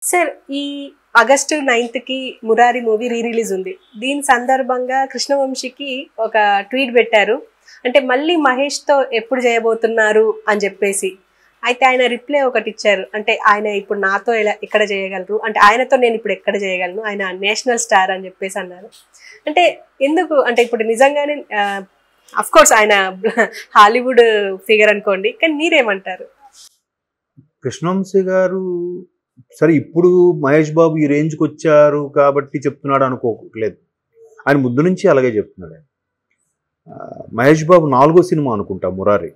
sir ఈ August ninth కి Murari movie re release ఉంది దీని సందర్భంగా కృష్ణవంశీకి ఒక ట్వీట్ పెట్టారు అంటే మళ్ళీ మహేష్ తో ఎప్పుడు చేయబోతున్నారు అని చెప్పేసి అయితే ఆయన రిప్లై ఒకటి ఇచ్చారు అంటే ఆయన ఇప్పుడు నాతో ఎలా ఎక్కడ చేయగలరు అంటే ఆయనతో నేను ఇప్పుడు ఎక్కడ చేయగలను ఆయన నేషనల్ స్టార్ అని చెప్పేసి అన్నారు అంటే ఎందుకు అంటే ఇప్పుడు నిజంగానే అఫ్ కోర్స్ ఆయన హాలీవుడ్ ఫిగర్ అనుకోండి కానీ మీరేమంటారు కృష్ణవంశీ గారు సరే ఇప్పుడు మహేష్ బాబు ఈ రేంజ్కి వచ్చారు కాబట్టి చెప్తున్నాడు అనుకోలేదు ఆయన ముందు నుంచి అలాగే చెప్తున్నాడు ఆయన ఆ, మహేష్ బాబు నాలుగో సినిమా అనుకుంటా మురారి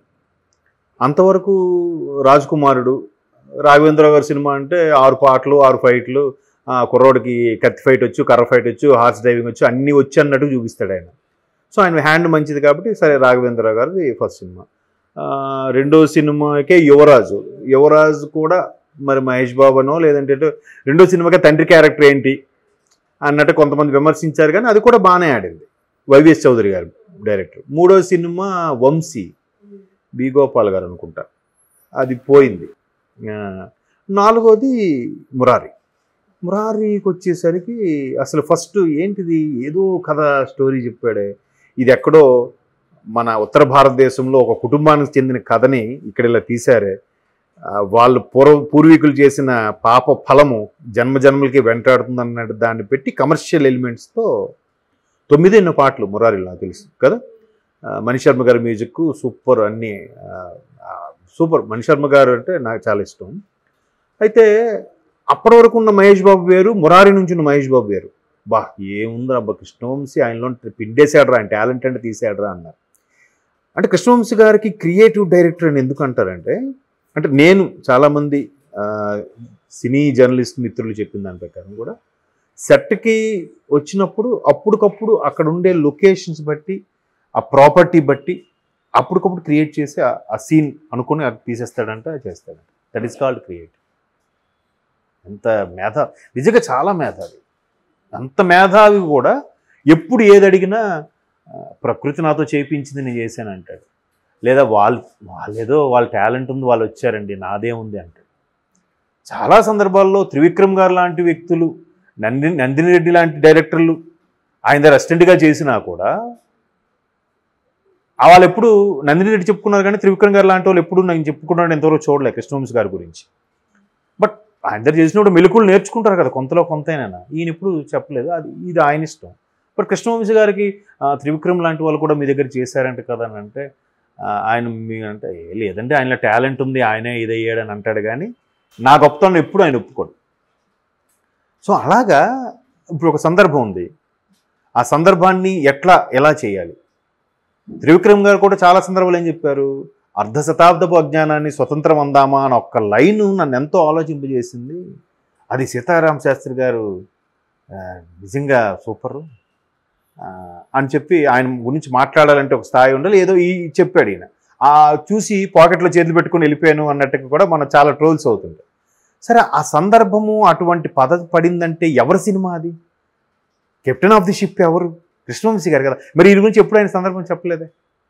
అంతవరకు రాజ్ కుమారుడు రాఘవేంద్ర గారి సినిమా అంటే ఆరు పాటలు ఆరు ఫైట్లు ఆ, కుర్రోడికి కత్తి ఫైట్ వచ్చు కర్ర ఫైట్ వచ్చు హార్స్ డ్రైవింగ్ వచ్చు అన్నీ వచ్చి అన్నట్టు చూపిస్తాడు ఆయన సో ఆయన హ్యాండ్ మంచిది కాబట్టి సరే రాఘవేంద్ర గారిది ఫస్ట్ సినిమా ఆ, రెండో సినిమాకే యువరాజు యువరాజు కూడా మరి మహేష్ బాబునో లేదంటే ఇటు రెండో సినిమాకే తండ్రి క్యారెక్టర్ ఏంటి అన్నట్టు కొంతమంది విమర్శించారు కానీ అది కూడా బాగానే ఆడింది వైవిఎస్ చౌదరి గారు డైరెక్టర్ మూడో సినిమా వంశీ బి గోపాల్ గారు అనుకుంటా అది పోయింది ఆ, నాలుగోది మురారి మురారికి వచ్చేసరికి అసలు ఫస్ట్ ఏంటిది ఏదో కథ స్టోరీ చెప్పాడే ఇది ఎక్కడో మన ఉత్తర భారతదేశంలో ఒక కుటుంబానికి చెందిన కథని ఇక్కడ ఇలా తీశారే ఆ, వాళ్ళు పూర్వ పూర్వీకులు చేసిన పాప ఫలము జన్మ జన్మలకి వెంటాడుతుంది అన్నట్టు దాన్ని పెట్టి కమర్షియల్ ఎలిమెంట్స్తో తొమ్మిది ఎన్నో పాటలు మురారి నాకు తెలుసు కదా ఆ, మణిశర్మ గారి మ్యూజిక్ సూపర్ అన్నీ ఆ, ఆ, సూపర్ మణిశర్మ గారు అంటే నాకు చాలా ఇష్టం అయితే అప్పటి వరకు ఉన్న మహేష్ బాబు వేరు మురారి నుంచి ఉన్న మహేష్ బాబు వేరు బా ఏముందిరా అబ్బా కృష్ణవంశీ ఆయనలో పిండేశాడరా ఆయన టాలెంట్ అంటే తీసాడరా అన్నారు అంటే కృష్ణవంశీ గారికి క్రియేటివ్ డైరెక్టర్ అని ఎందుకు అంటారంటే అంటే నేను చాలామంది ఆ, సినీ జర్నలిస్ట్ మిత్రులు చెప్పిన దాని ప్రకారం కూడా సెట్కి వచ్చినప్పుడు అప్పటికప్పుడు అక్కడ ఉండే లొకేషన్స్ బట్టి ఆ ప్రాపర్టీ బట్టి అప్పటికప్పుడు క్రియేట్ చేసి ఆ- ఆ సీన్ అనుకుని అది తీసేస్తాడంట చేస్తాడంట దట్ ఈస్ కాల్డ్ క్రియేట్ ఎంత మేధ నిజంగా చాలా మేధావి అంత మేధావి కూడా ఎప్పుడు ఏది అడిగినా ఆ, ప్రకృతి నాతో చేయించింది నేను చేశాను అంటాడు లేదా వాళ్ళు వాళ్ళేదో వాళ్ళ టాలెంట్ ఉంది వాళ్ళు వచ్చారండి నాదే ఉంది అంటాడు చాలా సందర్భాల్లో త్రివిక్రమ్ గారు లాంటి వ్యక్తులు నందిని నందిని రెడ్డి లాంటి డైరెక్టర్లు ఆయన దగ్గర అసిస్టెంట్గా చేసినా కూడా ఆ వాళ్ళు ఎప్పుడు నందిని రెడ్డి చెప్పుకున్నారు కానీ త్రివిక్రమ్ గారు లాంటి వాళ్ళు ఎప్పుడు నేను చెప్పుకున్నాడు ఎంతవరకు చూడలే కృష్ణవంశీ గారి గురించి బట్ ఆయన దగ్గర చేసినప్పుడు మెలకులు నేర్చుకుంటారు కదా కొంతలో కొంతైనా ఈయన ఎప్పుడు చెప్పలేదు అది ఇది ఆయన ఇష్టం బట్ కృష్ణవంశీ గారికి ఆ, త్రివిక్రమ్ లాంటి వాళ్ళు కూడా మీ దగ్గర చేశారంట కదా అని అంటే ఆ, ఆయన మీ అంటే "ఏ లేదంటే ఆయనలో టాలెంట్ ఉంది ఆయనే ఇదయ్యాడని అంటాడు కానీ నా గొప్పతనం ఎప్పుడు ఆయన ఒప్పుకోడు సో అలాగా ఇప్పుడు ఒక సందర్భం ఉంది ఆ సందర్భాన్ని ఎట్లా ఎలా చేయాలి త్రివిక్రమ్ గారు కూడా చాలా సందర్భాలు ఏం చెప్పారు అర్ధ శతాబ్దపు అజ్ఞానాన్ని స్వతంత్రం అందామా అని ఒక్క లైన్ నన్ను ఎంతో ఆలోచింపజేసింది అది సీతారాం శాస్త్రి గారు ఆ, నిజంగా సూపరు ఆ, అని చెప్పి ఆయన గురించి మాట్లాడాలంటే ఒక స్థాయి ఉండాలి ఏదో ఈ చెప్పాడు ఈయన ఆ చూసి పాకెట్లో చేతులు పెట్టుకొని వెళ్ళిపోయాను అన్నట్టుగా కూడా మన చాలా ట్రోల్స్ అవుతుంటాయి సరే ఆ సందర్భము అటువంటి పద పడిందంటే ఎవరి సినిమా అది కెప్టెన్ ఆఫ్ ది షిప్ ఎవరు కృష్ణవంశీ గారు కదా మరి ఈ గురించి ఎప్పుడు ఆయన సందర్భం చెప్పలేదే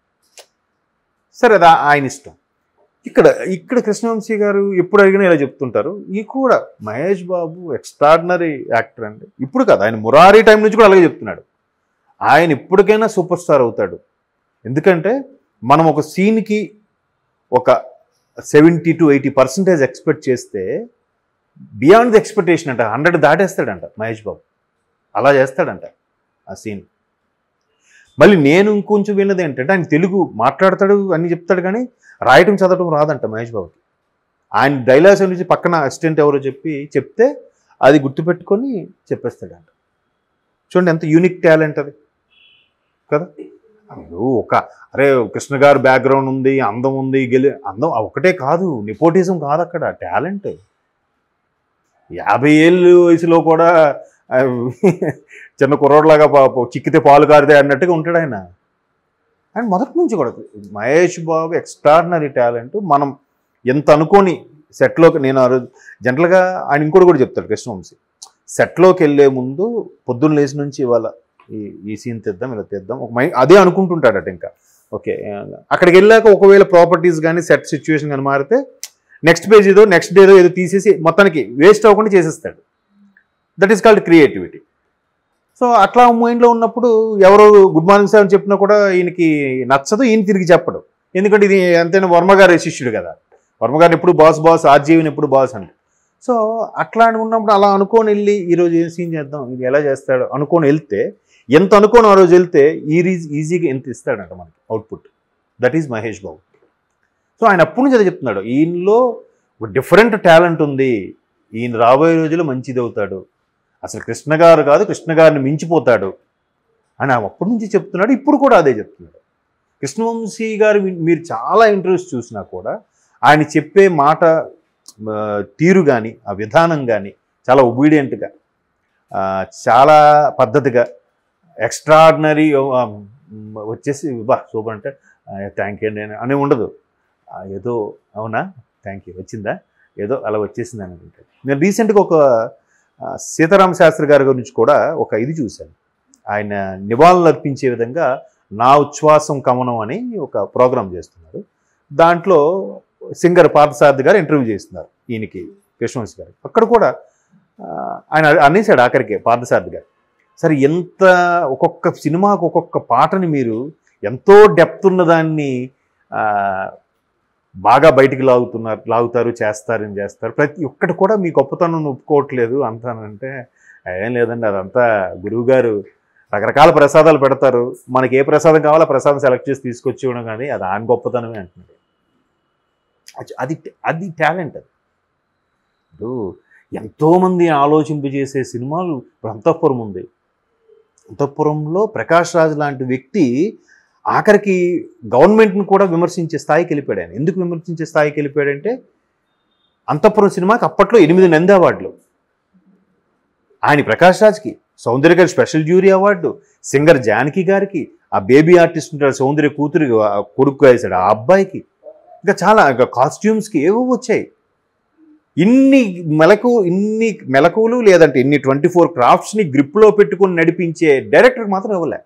సరే అది ఆయన ఇష్టం ఇక్కడ ఇక్కడ కృష్ణవంశీ గారు ఎప్పుడు అడిగినా ఇలా చెప్తుంటారు ఈ కూడా మహేష్ బాబు ఎక్స్ట్రాడినరీ యాక్టర్ అండి ఇప్పుడు కాదు ఆయన మురారీ టైం నుంచి కూడా అలాగే చెప్తున్నాడు ఆయన ఇప్పటికైనా సూపర్ స్టార్ అవుతాడు ఎందుకంటే మనం ఒక సీన్కి ఒక seventy to eighty percentage expect చేస్తే బియాండ్ ది ఎక్స్పెక్టేషన్ అంట హండ్రెడ్ దాటేస్తాడంట మహేష్ బాబు అలా చేస్తాడంట ఆ సీన్ మళ్ళీ నేను ఇంకొంచెం విన్నది ఏంటంటే ఆయన తెలుగు మాట్లాడతాడు అన్ని చెప్తాడు కానీ రాయటం చదవటం రాదంట మహేష్ బాబుకి ఆయన డైలాగ్స్ నుంచి పక్కన అసిస్టెంట్ ఎవరో చెప్పి చెప్తే అది గుర్తుపెట్టుకొని చెప్పేస్తాడంట చూడండి ఎంత యూనిక్ టాలెంట్ అది కదా అయ్యో ఒక అరే కృష్ణ గారు బ్యాక్గ్రౌండ్ ఉంది అందం ఉంది గెలి అందం ఒకటే కాదు నిపోటిజం కాదు అక్కడ టాలెంట్ యాభై ఏళ్ళు వయసులో కూడా ఆ, చిన్న కుర్రోడ్లాగా పా- చిక్కితే పాలు కారితే అన్నట్టుగా ఉంటాడు ఆయన అండ్ మొదటి నుంచి కూడా మహేష్ బాబు ఎక్స్ట్రాడినరీ టాలెంట్ మనం ఎంత అనుకోని సెట్లోకి నేను ఆ రోజు జనరల్గా ఆయన ఇంకోటి కూడా చెప్తాడు కృష్ణవంశీ సెట్లోకి వెళ్ళే ముందు పొద్దున్న లేచి నుంచి ఇవాళ ఈ ఈ సీన్ తెద్దాం ఇలా తెద్దాం ఒక మై అదే అనుకుంటుంటాడట ఇంకా ఓకే అక్కడికి వెళ్ళాక ఒకవేళ ప్రాపర్టీస్ కానీ సెట్ సిచ్యువేషన్ కానీ మారితే నెక్స్ట్ పేజ్ ఏదో నెక్స్ట్ డే ఏదో ఏదో తీసేసి మొత్తానికి వేస్ట్ అవ్వకుండా చేసేస్తాడు that is called creativity so అట్లా మైండ్లో ఉన్నప్పుడు ఎవరు గుడ్ మార్నింగ్ సార్ అని చెప్పినా కూడా ఈయనకి నచ్చదు ఈయన తిరిగి చెప్పడు ఎందుకంటే ఇది అంతేనా వర్మ గారి శిష్యుడు కదా వర్మ గారిని ఎప్పుడు బాస్ బాస్ ఆర్జీవిని ఎప్పుడు బాస్ అంటే సో అట్లా ఉన్నప్పుడు అలా అనుకొని వెళ్ళి ఈరోజు ఏం సీన్ చేద్దాం ఇది ఎలా చేస్తాడు అనుకొని వెళ్తే ఎంత అనుకోని ఆ రోజు వెళ్తే ఈ రీజ్ ఈజీగా ఎంత ఇస్తాడంట మనకి output that is Mahesh Babu so ఆయన అప్పటి నుంచి అదే చెప్తున్నాడు ఈయనలో ఒక డిఫరెంట్ టాలెంట్ ఉంది ఈయన రాబోయే రోజుల్లో మంచిది అవుతాడు అసలు కృష్ణ గారు కాదు కృష్ణ గారిని మించిపోతాడు అని ఆయన అప్పటి నుంచి చెప్తున్నాడు ఇప్పుడు కూడా అదే చెప్తున్నాడు కృష్ణవంశీ గారు మీ- మీరు చాలా ఇంటర్వ్యూస్ చూసినా కూడా ఆయన చెప్పే మాట ఆ, తీరు కానీ ఆ విధానం కానీ చాలా ఒబీడియంట్గా చాలా పద్ధతిగా ఎక్స్ట్రాడినరీ వచ్చేసి బా సూపర్ అంటే థ్యాంక్ యూ అండి అని- అని ఉండదు ఆ, ఏదో అవునా థ్యాంక్ యూ వచ్చిందా ఏదో అలా వచ్చేసింది అని అనుకుంటే నేను రీసెంట్గా ఒక ఆ, సీతారామ శాస్త్రి గారి గురించి కూడా ఒక ఇది చూశాను ఆయన నివాళులు అర్పించే విధంగా నా ఉచ్ఛ్వాసం కమనం అని ఒక ప్రోగ్రాం చేస్తున్నారు దాంట్లో సింగర్ పార్థసారథి గారు ఇంటర్వ్యూ చేస్తున్నారు ఈయనకి కృష్ణవంశీ గారు అక్కడ కూడా ఆ, ఆయన అనేసాడు ఆఖరికి పార్థసారథి గారు సరే ఎంత ఒక్కొక్క సినిమాకు ఒక్కొక్క పాటని మీరు ఎంతో డెప్త్ ఉన్నదాన్ని ఆ, బాగా బయటికి లాగుతున్నారు లాగుతారు చేస్తారని చేస్తారు ప్రతి ఒక్కటి కూడా మీ గొప్పతనం ఒప్పుకోవట్లేదు అంటానంటే ఏం లేదండి అదంతా గురువుగారు రకరకాల ప్రసాదాలు పెడతారు మనకి ఏ ప్రసాదం కావాలో ఆ ప్రసాదం సెలెక్ట్ చేసి తీసుకొచ్చి ఇవ్వడం కానీ అది ఆయన గొప్పతనమే అంటున్నాడు అది- అది అది టాలెంట్ అది ఇప్పుడు ఎంతోమంది ఆలోచింపజేసే సినిమాలు ఇప్పుడు అంతఃపురం ఉంది అంతఃపురంలో ప్రకాష్ రాజ్ లాంటి వ్యక్తి ఆఖరికి గవర్నమెంట్ని కూడా విమర్శించే స్థాయికి వెళ్ళిపోయాడు ఆయన ఎందుకు విమర్శించే స్థాయికి వెళ్ళిపోయాడంటే అంతఃపురం సినిమాకి అప్పట్లో ఎనిమిది నంది అవార్డులు ఆయన ప్రకాష్ రాజ్కి సౌందర్య గారి special jury award singer Janaki గారికి ఆ బేబీ ఆర్టిస్ట్ ఉంటాడు సౌందర్య కూతురు ఆ కొడుకు వేసాడు ఆ అబ్బాయికి ఇంకా చాలా ఇంకా కాస్ట్యూమ్స్కి ఏవో వచ్చాయి ఇన్ని మెలకు ఇన్ని మెలకువలు లేదంటే ఇన్ని ట్వంటీ ఫోర్ క్రాఫ్ట్స్ని గ్రిప్లో పెట్టుకుని నడిపించే డైరెక్టర్కి మాత్రం ఇవ్వలే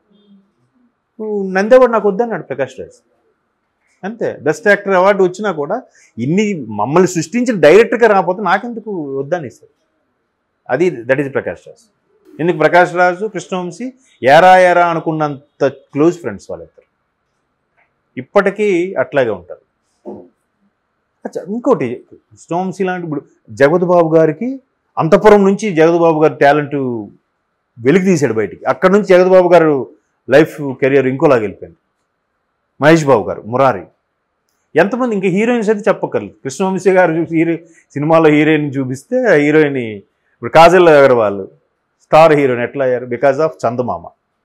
నువ్వు నందేవాడు నాకు వద్దన్నాడు ప్రకాష్ రాజ్ అంతే బెస్ట్ యాక్టర్ అవార్డు వచ్చినా కూడా ఇన్ని మమ్మల్ని సృష్టించిన డైరెక్టర్గా రాకపోతే నాకెందుకు వద్దని సార్ అది దట్ ఈజ్ ప్రకాష్ రాజ్ ఎందుకు ప్రకాష్ రాజు కృష్ణవంశీ ఏరా ఏరా అనుకున్నంత క్లోజ్ ఫ్రెండ్స్ వాళ్ళిద్దరు ఇప్పటికీ అట్లాగే ఉంటారు అచ్చా ఇంకోటి కృష్ణవంశీ లాంటి ఇప్పుడు జగత్ బాబు గారికి అంతపురం నుంచి జగత్ బాబు గారి టాలెంట్ వెలికి తీశాడు బయటికి అక్కడ నుంచి జగత్ బాబు గారు లైఫ్ కెరియర్ ఇంకోలాగా వెళ్ళిపోయింది మహేష్ బాబు గారు మురారి ఎంతమంది ఇంకా హీరోయిన్స్ అయితే చెప్పక్కర్లేదు కృష్ణవంశీ గారు హీరో సినిమాలో హీరోయిన్ చూపిస్తే హీరోయిన్ ఇప్పుడు కాజల్ అగర్వాల్ స్టార్ హీరోయిన్ ఎట్లా అయ్యారు బికాజ్ ఆఫ్ చందమామ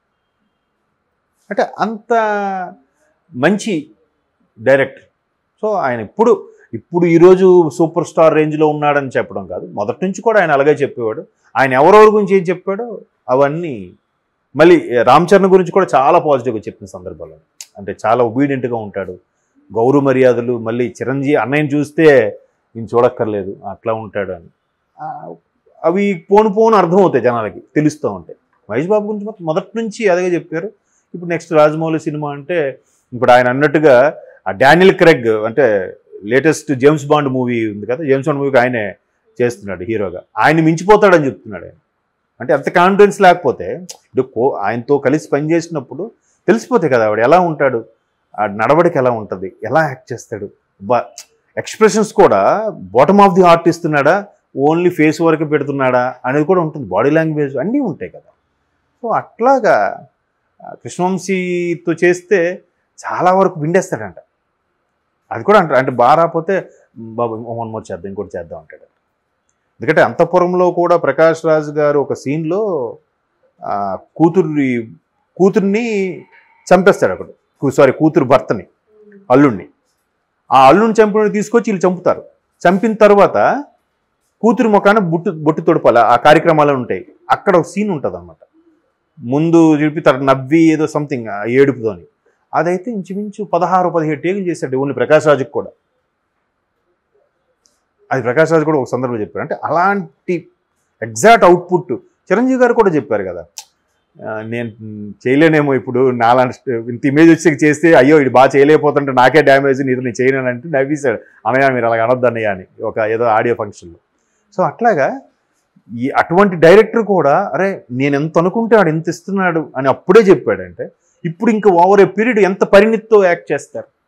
అంటే అంత మంచి డైరెక్టర్ సో ఆయన ఇప్పుడు ఇప్పుడు ఈరోజు సూపర్ స్టార్ రేంజ్లో ఉన్నాడని చెప్పడం కాదు మొదటి నుంచి కూడా ఆయన అలాగే చెప్పేవాడు ఆయన ఎవరెవరి గురించి ఏం చెప్పాడో అవన్నీ మళ్ళీ రామ్ చరణ్ గురించి కూడా చాలా పాజిటివ్గా చెప్పిన సందర్భాలు అంటే చాలా ఒబీడియంట్గా ఉంటాడు గౌరవ మర్యాదలు మళ్ళీ చిరంజీవి అన్నయ్యని చూస్తే ఈయన చూడక్కర్లేదు అట్లా ఉంటాడు అని ఆ, అవి పోను పోను అర్థమవుతాయి జనాలకి తెలుస్తూ ఉంటాయి మహేష్ బాబు గురించి మాత్రం మొదటి నుంచి అదే చెప్పారు ఇప్పుడు నెక్స్ట్ రాజమౌళి సినిమా అంటే ఇప్పుడు ఆయన అన్నట్టుగా ఆ డానియల్ క్రెగ్ అంటే లేటెస్ట్ జేమ్స్ బాండ్ మూవీ ఉంది కదా జేమ్స్ బాండ్ మూవీకి ఆయనే చేస్తున్నాడు హీరోగా ఆయన మించిపోతాడని చెప్తున్నాడు ఆయన అంటే అంత కాన్ఫిడెన్స్ లేకపోతే ఇప్పుడు కో- ఆయనతో కలిసి పనిచేసినప్పుడు తెలిసిపోతాయి కదా ఆవిడ ఎలా ఉంటాడు ఆ నడవడిక ఎలా ఉంటుంది ఎలా యాక్ట్ చేస్తాడు బా ఎక్స్ప్రెషన్స్ కూడా బాటమ్ ఆఫ్ ది హార్ట్ ఇస్తున్నాడా ఓన్లీ ఫేస్ వరకు పెడుతున్నాడా అనేది కూడా ఉంటుంది బాడీ లాంగ్వేజ్ అన్నీ ఉంటాయి కదా సో అట్లాగా ఆ, కృష్ణవంశీతో చేస్తే చాలా వరకు విండేస్తాడంట అది కూడా అంటారు అంటే బాగా రాకపోతే బాబు వన్ మోర్ చేద్దాం ఇంకోటి చేద్దాం అంటాడు ఎందుకంటే అంతఃపురంలో కూడా ప్రకాష్ రాజ్ గారు ఒక సీన్లో కూతుర్ని కూతుర్ని చంపేస్తాడు అక్కడ సారీ కూతురు భర్తని అల్లుడిని ఆ అల్లుడిని చంపిన తీసుకొచ్చి వీళ్ళు చంపుతారు చంపిన తర్వాత కూతురు ముఖాన బుట్టు బొట్టు తొడపాలి ఆ కార్యక్రమాలు ఉంటాయి అక్కడ ఒక సీన్ ఉంటుంది అనమాట ముందు చూపి తన నవ్వి ఏదో సంథింగ్ ఏడుపుతోని అదైతే ఇంచుమించు పదహారు పదిహేడు టేకులు చేశాడు ఓన్లీ ప్రకాష్ రాజుకి కూడా అది ప్రకాష్ రాజు కూడా ఒక సందర్భంలో చెప్పారు అంటే అలాంటి ఎగ్జాక్ట్ అవుట్పుట్ చిరంజీవి గారు కూడా చెప్పారు కదా ఆ, నేను చేయలేనేమో ఇప్పుడు నాలాంటి ఇంత ఇమేజ్ వచ్చి చేస్తే అయ్యో ఇది బాగా చేయలేకపోతుంటే నాకే డ్యామేజ్ నీతో నేను చేయను అంటే నవ్వేశాడు అన్నయ్య మీరు అలా అనొద్దు అన్నయ్య అని ఒక ఏదో ఆడియో ఫంక్షన్లో సో అట్లాగా ఈ అటువంటి డైరెక్టర్ కూడా అరే నేను ఎంత అనుకుంటే ఆడు ఎంత ఇస్తున్నాడు అని అప్పుడే చెప్పాడంటే ఇప్పుడు ఇంకా ఓవర్ ఏ పీరియడ్ ఎంత పరిణితితో యాక్ట్ చేస్తారు